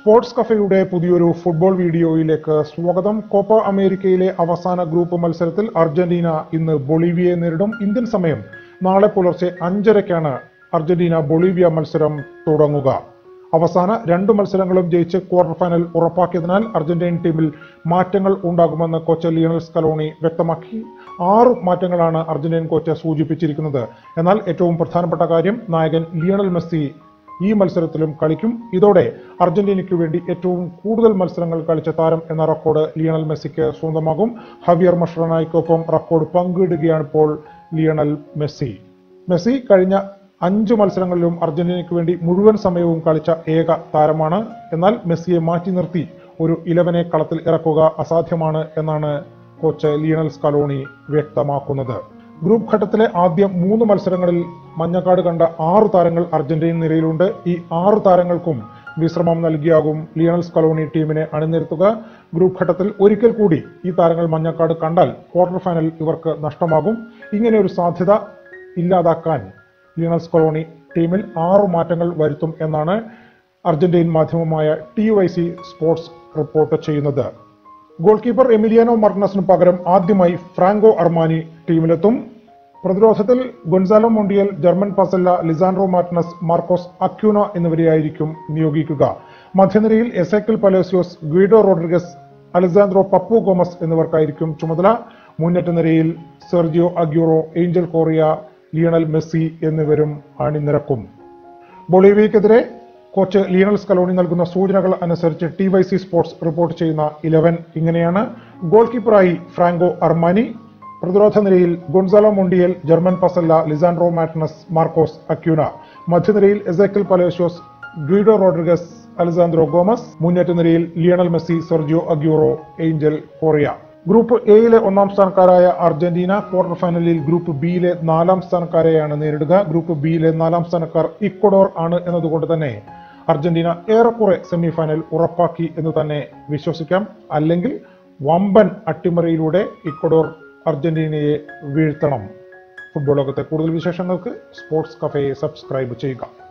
sports കഫയുടെ പുതിയൊരു football വീഡിയോയിലേക്ക് സ്വാഗതം കോപ്പ അമേരിക്കയിലെ അവസാന ഗ്രൂപ്പ് മത്സരത്തിൽ അർജന്റീന ഇന്ന് ബൊളീവിയയെ നേരിടും ഇന്ത്യൻ സമയം നാളെ പുലർച്ചെ അഞ്ചരയ്ക്കാണ് അർജന്റീന ബൊളീവിയ മത്സരം തുടങ്ങുക അവസാന രണ്ട് മത്സരങ്ങളും ജയിച്ച് ക്വാർട്ടർ ഫൈനൽ ഉറപ്പാക്കിയതിനാൽ അർജന്റീൻ ടീമിൽ മാറ്റങ്ങൾ ഉണ്ടാകുമെന്ന് കോച്ച് ലിയണൽ സ്കലോണി വ്യക്തമാക്കി ആറ് മാറ്റങ്ങളാണ് അർജന്റീൻ കോച്ച് സൂചിപ്പിച്ചിരിക്കുന്നത് എന്നാൽ ഏറ്റവും പ്രധാനപ്പെട്ട കാര്യം നായകൻ ലിയണൽ മെസ്സി ഈ മത്സരത്തിലും കളിക്കും ഇതോടെ അർജന്റീനയ്ക്ക് വേണ്ടി ഏറ്റവും കൂടുതൽ മത്സരങ്ങൾ കളിച്ച താരം എന്ന റെക്കോർഡ് ലിയണൽ മെസ്സിക്ക് സ്വന്തമാകും ഹവിയർ മഷ്റനായിക്കൊപ്പം റെക്കോർഡ് പങ്കിടുകയാണ് ഇപ്പോൾ ലിയണൽ മെസ്സി മെസ്സി കഴിഞ്ഞ അഞ്ച് മത്സരങ്ങളിലും അർജന്റീനയ്ക്ക് വേണ്ടി മുഴുവൻ സമയവും കളിച്ച ഏക താരമാണ് എന്നാൽ മെസ്സിയെ മാറ്റി നിർത്തി ഒരു ഇലവനെ കളത്തിൽ ഇറക്കുക അസാധ്യമാണ് എന്നാണ് കോച്ച് ലിയണൽ സ്കലോണി വ്യക്തമാക്കുന്നത് ഗ്രൂപ്പ് ഘട്ടത്തിലെ ആദ്യ മൂന്ന് മത്സരങ്ങളിൽ മഞ്ഞക്കാട് കണ്ട ആറ് താരങ്ങൾ അർജന്റീൻ നിരയിലുണ്ട് ഈ ആറ് താരങ്ങൾക്കും വിശ്രമം നൽകിയാകും ലിയണൽ സ്കലോണി ടീമിനെ അണിനിരത്തുക ഗ്രൂപ്പ് ഘട്ടത്തിൽ ഒരിക്കൽ കൂടി ഈ താരങ്ങൾ മഞ്ഞക്കാട് കണ്ടാൽ ക്വാർട്ടർ ഫൈനൽ ഇവർക്ക് നഷ്ടമാകും ഇങ്ങനെ ഒരു സാധ്യത ഇല്ലാതാക്കാൻ ലിയണൽ സ്കലോണി ടീമിൽ ആറ് മാറ്റങ്ങൾ വരുത്തും എന്നാണ് അർജന്റീൻ മാധ്യമമായ T Y C sports report ചെയ്യുന്നത് ഗോൾ കീപ്പർ എമിലിയാനോ മാർട്ടിനസിന് പകരം ആദ്യമായി ഫ്രാങ്കോ അർമാനി ടീമിലെത്തും പ്രതിരോധത്തിൽ Gonzalo Montiel German Pezzella Lisandro Martinez Marcos Acuna എന്നിവരെയായിരിക്കും നിയോഗിക്കുക മധ്യനിരയിൽ Exequiel Palacios Guido Rodriguez Alejandro Papu Gomez എന്നിവർക്കായിരിക്കും ചുമതല മുന്നേറ്റ നിരയിൽ Sergio Aguero Angel Correa Lionel Messi എന്നിവരും അണിനിരക്കും ബൊളീവിയക്കെതിരെ കോച്ച് ലിയണൽ സ്കലോണി നൽകുന്ന സൂചനകൾ അനുസരിച്ച് T Y C sports report ചെയ്യുന്ന ഇലവൻ ഇങ്ങനെയാണ് ഗോൾ കീപ്പറായി ഫ്രാങ്കോ അർമാനി പ്രതിരോധ നിരയിൽ Gonzalo Montiel German Pezzella Lisandro Martinez Marcos Acuna മധ്യനിരയിൽ Exequiel Palacios Guido Rodriguez Alejandro Gomez മുന്നേറ്റ നിരയിൽ Lionel Messi Sergio Aguero Angel Correa group എയിലെ ഒന്നാം സ്ഥാനക്കാരായ അർജന്റീന ക്വാർട്ടർ ഫൈനലിൽ ഗ്രൂപ്പ് ബിയിലെ നാലാം സ്ഥാനക്കാരെയാണ് നേരിടുക ഗ്രൂപ്പ് ബിയിലെ നാലാം സ്ഥാനക്കാർ ഇക്വഡോർ ആണ് എന്നതുകൊണ്ട് തന്നെ അർജന്റീന ഏറെക്കുറെ സെമി ഫൈനൽ ഉറപ്പാക്കി എന്ന് തന്നെ വിശ്വസിക്കാം അല്ലെങ്കിൽ വമ്പൻ അട്ടിമറിയിലൂടെ ഇക്വഡോർ അർജന്റീനയെ വീഴ്ത്തണം ഫുട്ബോൾ ലോകത്തെ കൂടുതൽ വിശേഷങ്ങൾക്ക് സ്പോർട്സ് കഫയെ സബ്സ്ക്രൈബ് ചെയ്യുക